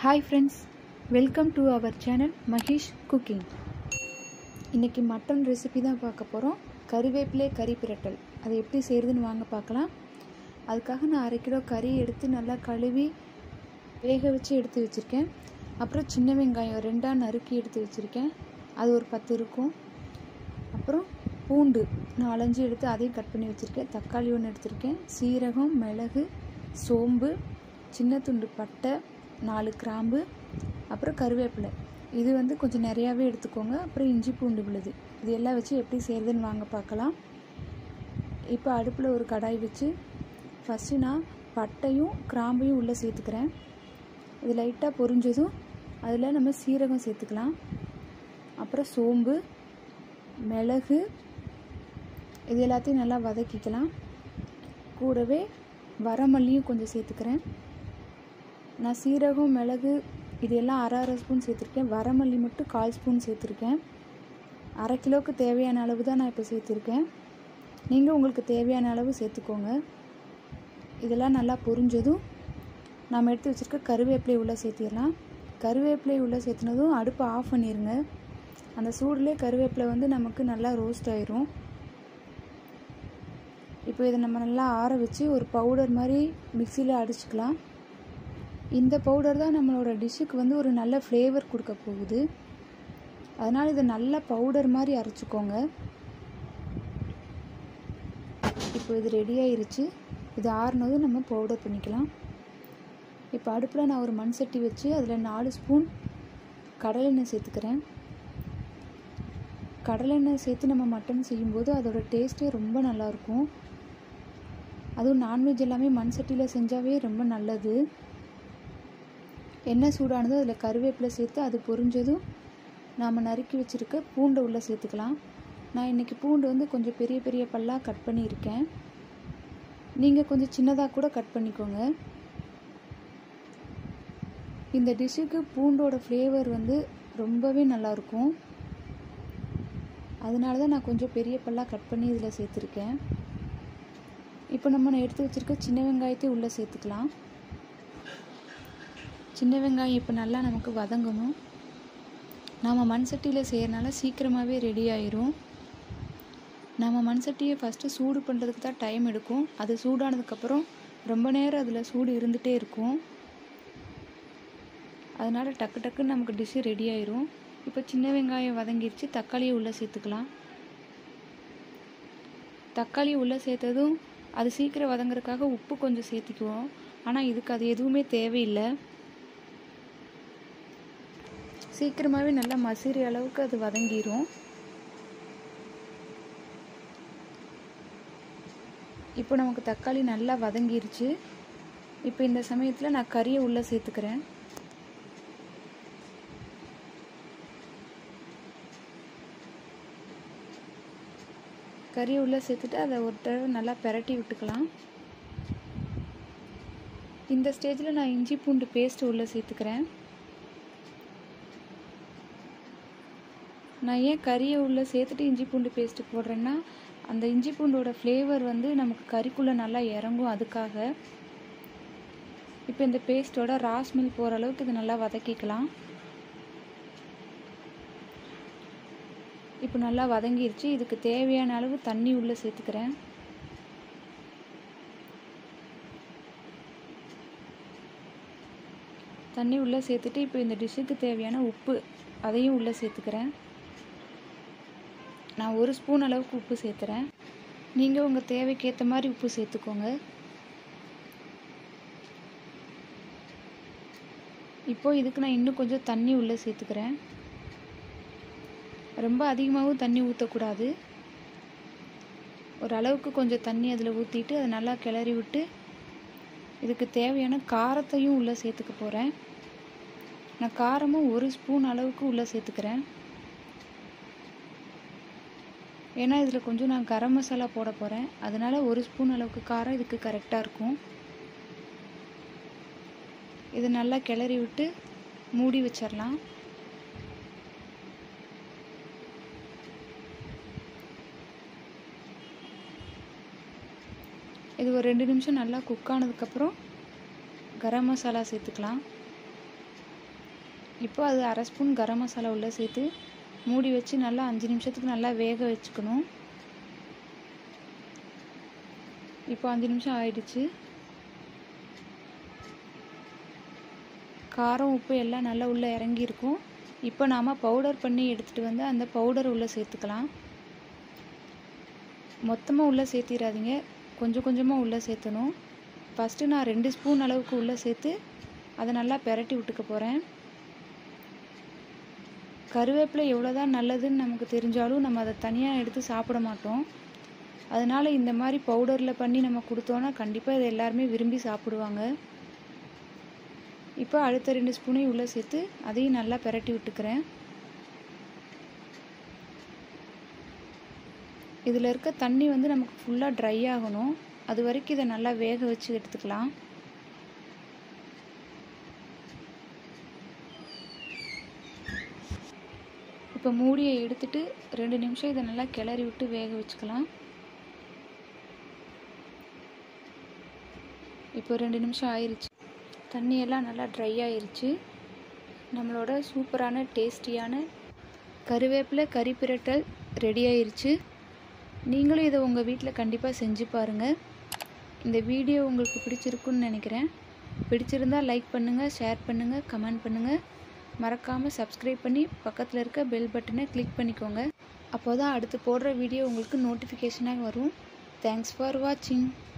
hi friends welcome to our channel Mahesh cooking இன்றைக்கி mutton recipe தான் பார்க்க போகிறோம் கறிவேப்பிலை கறி பிரட்டல் அதை எப்படி செய்கிறதுன்னு வாங்க பார்க்கலாம் அதுக்காக நான் அரை கிலோ கறி எடுத்து நல்லா கழுவி வேக வச்சு எடுத்து வச்சுருக்கேன் அப்புறம் சின்ன வெங்காயம் ரெண்டாக நறுக்கி எடுத்து வச்சுருக்கேன் அது ஒரு பத்து இருக்கும் அப்புறம் பூண்டு நாலஞ்சு எடுத்து அதையும் கட் பண்ணி வச்சுருக்கேன் தக்காளி ஒன்று எடுத்திருக்கேன் சீரகம் மிளகு சோம்பு சின்ன துண்டு பட்டை நாலு கிராம்பு அப்புறம் கருவேப்பிலை இது வந்து கொஞ்சம் நிறையாவே எடுத்துக்கோங்க அப்புறம் இஞ்சி பூண்டு விழுது இது எல்லாம் வச்சு எப்படி செய்கிறதுன்னு வாங்க பார்க்கலாம் இப்போ அடுப்பில் ஒரு கடாய் வச்சு ஃபஸ்ட்டு நான் பட்டையும் கிராம்பையும் உள்ளே சேர்த்துக்கிறேன் இது லைட்டாக பொரிஞ்சதும் அதில் நம்ம சீரகம் சேர்த்துக்கலாம் அப்புறம் சோம்பு மிளகு இது எல்லாத்தையும் நல்லா வதக்கிக்கலாம் கூடவே வரமல்லியும் கொஞ்சம் சேர்த்துக்கிறேன் நான் சீரகம் மிளகு இது எல்லாம் அரை அரை ஸ்பூன் சேர்த்துருக்கேன் வரமல்லி மட்டும் கால் ஸ்பூன் சேர்த்துருக்கேன் அரை கிலோவுக்கு தேவையான அளவு தான் நான் இப்போ சேர்த்துருக்கேன் நீங்கள் உங்களுக்கு தேவையான அளவு சேர்த்துக்கோங்க இதெல்லாம் நல்லா பொரிஞ்சதும் நாம் எடுத்து வச்சுருக்க கருவேப்பிலை உள்ளே சேர்த்திடலாம் கருவேப்பிலை உள்ளே சேர்த்துனதும் அடுப்பை ஆஃப் பண்ணிடுங்க அந்த சூடுலேயே கருவேப்பிலை வந்து நமக்கு நல்லா ரோஸ்ட் ஆயிரும் இப்போ இதை நம்ம நல்லா ஆற வச்சு ஒரு பவுடர் மாதிரி மிக்சியில் அடிச்சுக்கலாம் இந்த பவுடர் தான் நம்மளோட டிஷ்ஷுக்கு வந்து ஒரு நல்ல ஃப்ளேவர் கொடுக்க போகுது அதனால் இதை நல்லா பவுடர் மாதிரி அரைச்சிக்கோங்க இப்போ இது ரெடி ஆயிருச்சு இது ஆறுனதும் நம்ம பவுடர் பண்ணிக்கலாம் இப்போ அடுப்பில் நான் ஒரு மண் சட்டி வச்சு அதில் நாலு ஸ்பூன் கடலெண்ணெய் சேர்த்துக்கிறேன் கடலெண்ணெய் சேர்த்து நம்ம மட்டன் செய்யும்போது அதோட டேஸ்ட்டே ரொம்ப நல்லாயிருக்கும் அதுவும் நான்வெஜ் எல்லாமே மண் சட்டியில் செஞ்சாவே ரொம்ப நல்லது எண்ணெய் சூடானதும் அதில் கருவேப்பிலை சேர்த்து அது பொரிஞ்சதும் நாம் நறுக்கி வச்சுருக்க பூண்டை உள்ளே சேர்த்துக்கலாம் நான் இன்றைக்கி பூண்டு வந்து கொஞ்சம் பெரிய பெரிய பல்லாக கட் பண்ணியிருக்கேன் நீங்கள் கொஞ்சம் சின்னதாக கூட கட் பண்ணிக்கோங்க இந்த டிஷ்ஷுக்கு பூண்டோட ஃப்ளேவர் வந்து ரொம்பவே நல்லாயிருக்கும் அதனால தான் நான் கொஞ்சம் பெரிய பல்லாக கட் பண்ணி இதில் சேர்த்துருக்கேன் இப்போ நம்ம நான் எடுத்து வச்சுருக்க சின்ன வெங்காயத்தையும் உள்ளே சேர்த்துக்கலாம் சின்ன வெங்காயம் இப்போ நல்லா நமக்கு வதங்கணும் நாம் மண் சட்டியில் செய்கிறனால சீக்கிரமாகவே ரெடி ஆயிரும் நம்ம மண் சட்டியை ஃபஸ்ட்டு சூடு பண்ணுறதுக்கு தான் டைம் எடுக்கும் அது சூடானதுக்கப்புறம் ரொம்ப நேரம் அதில் சூடு இருந்துகிட்டே இருக்கும் அதனால் டக்கு டக்குன்னு நமக்கு டிஷ்ஷு ரெடி ஆயிரும் இப்போ சின்ன வெங்காயம் வதங்கிருச்சு தக்காளியை உள்ளே சேர்த்துக்கலாம் தக்காளி உள்ளே சேர்த்ததும் அது சீக்கிரம் வதங்குறதுக்காக உப்பு கொஞ்சம் சேர்த்திக்குவோம் ஆனால் இதுக்கு அது எதுவுமே தேவையில்லை சீக்கிரமாகவே நல்லா மசிற அளவுக்கு அது வதங்கிரும் இப்போ நமக்கு தக்காளி நல்லா வதங்கிருச்சு இப்போ இந்த சமயத்தில் நான் கறியை உள்ளே சேர்த்துக்கிறேன் கறி உள்ளே சேர்த்துட்டு அதை ஒரு தடவை நல்லா பெரட்டி விட்டுக்கலாம் இந்த ஸ்டேஜில் நான் இஞ்சி பூண்டு பேஸ்ட்டு உள்ளே சேர்த்துக்கிறேன் நான் ஏன் கறியை உள்ளே சேர்த்துட்டு இஞ்சி பூண்டு பேஸ்ட்டு போடுறேன்னா அந்த இஞ்சி பூண்டோட ஃப்ளேவர் வந்து நமக்கு கறிக்குள்ளே நல்லா இறங்கும் அதுக்காக இப்போ இந்த பேஸ்ட்டோட ரா ஸ்மெல் போகிற அளவுக்கு இது நல்லா வதக்கிக்கலாம் இப்போ நல்லா வதங்கிருச்சு இதுக்கு தேவையான அளவு தண்ணி உள்ளே சேர்த்துக்கிறேன் தண்ணி உள்ளே சேர்த்துட்டு இப்போ இந்த டிஷ்ஷுக்கு தேவையான உப்பு அதையும் உள்ளே சேர்த்துக்கிறேன் நான் ஒரு ஸ்பூன் அளவுக்கு உப்பு சேர்த்துறேன் நீங்கள் உங்கள் தேவைக்கு ஏற்ற மாதிரி உப்பு சேர்த்துக்கோங்க இப்போது இதுக்கு நான் இன்னும் கொஞ்சம் தண்ணி உள்ளே சேர்த்துக்கிறேன் ரொம்ப அதிகமாகவும் தண்ணி ஊற்றக்கூடாது ஒரு அளவுக்கு கொஞ்சம் தண்ணி அதில் ஊற்றிட்டு அதை நல்லா கிளறி விட்டு இதுக்கு தேவையான காரத்தையும் உள்ளே சேர்த்துக்க போகிறேன் நான் காரமும் ஒரு ஸ்பூன் அளவுக்கு உள்ளே சேர்த்துக்கிறேன் ஏன்னா இதில் கொஞ்சம் நான் கரம் மசாலா போட போகிறேன் அதனால் ஒரு ஸ்பூன் அளவுக்கு காரம் இதுக்கு கரெக்டாக இருக்கும் இதை நல்லா கிளறி விட்டு மூடி வச்சிடலாம் இது ஒரு ரெண்டு நிமிஷம் நல்லா குக் ஆனதுக்கப்புறம் கரம் மசாலா சேர்த்துக்கலாம் இப்போ அது அரை ஸ்பூன் கரம் மசாலா உள்ளே சேர்த்து மூடி வச்சு நல்லா அஞ்சு நிமிஷத்துக்கு நல்லா வேக வச்சுக்கணும் இப்போ அஞ்சு நிமிஷம் ஆயிடுச்சு காரம் உப்பு எல்லாம் நல்லா உள்ளே இறங்கியிருக்கும் இப்போ நாம் பவுடர் பண்ணி எடுத்துகிட்டு வந்து அந்த பவுடர் உள்ளே சேர்த்துக்கலாம் மொத்தமாக உள்ளே சேர்த்திடாதீங்க கொஞ்சம் கொஞ்சமாக உள்ளே சேர்த்தணும் ஃபஸ்ட்டு நான் ரெண்டு ஸ்பூன் அளவுக்கு உள்ளே சேர்த்து அதை நல்லா பெரட்டி விட்டுக்க போகிறேன் கருவேப்பிலை எவ்வளோதான் நல்லதுன்னு நமக்கு தெரிஞ்சாலும் நம்ம அதை தனியாக எடுத்து சாப்பிட மாட்டோம் அதனால் இந்த மாதிரி பவுடரில் பண்ணி நம்ம கொடுத்தோன்னா கண்டிப்பாக இதை எல்லாருமே விரும்பி சாப்பிடுவாங்க இப்போ அடுத்த ரெண்டு ஸ்பூனையும் உள்ளே சேர்த்து அதையும் நல்லா பெரட்டி விட்டுக்கிறேன் இதில் இருக்க தண்ணி வந்து நமக்கு ஃபுல்லாக ட்ரை ஆகணும் அது வரைக்கும் இதை நல்லா வேக வச்சு எடுத்துக்கலாம் இப்போ மூடியை எடுத்துட்டு ரெண்டு நிமிஷம் இதை நல்லா கிளறி விட்டு வேக வச்சுக்கலாம் இப்போ ரெண்டு நிமிஷம் ஆயிடுச்சு தண்ணியெல்லாம் நல்லா ட்ரை ஆயிருச்சு நம்மளோட சூப்பரான டேஸ்டியான கருவேப்பிலை கறி பிரட்டல் ரெடி ஆயிருச்சு நீங்களும் இதை உங்கள் வீட்டில் கண்டிப்பாக செஞ்சு பாருங்கள் இந்த வீடியோ உங்களுக்கு பிடிச்சிருக்குன்னு நினைக்கிறேன் பிடிச்சிருந்தால் லைக் பண்ணுங்கள் ஷேர் பண்ணுங்கள் கமெண்ட் பண்ணுங்கள் மறக்காமல் சப்ஸ்கிரைப் பண்ணி பக்கத்தில் இருக்க பெல் பட்டனை கிளிக் பண்ணிக்கோங்க அப்போ தான் அடுத்து போடுற வீடியோ உங்களுக்கு நோட்டிஃபிகேஷனாக வரும் தேங்க்ஸ் ஃபார் வாட்சிங்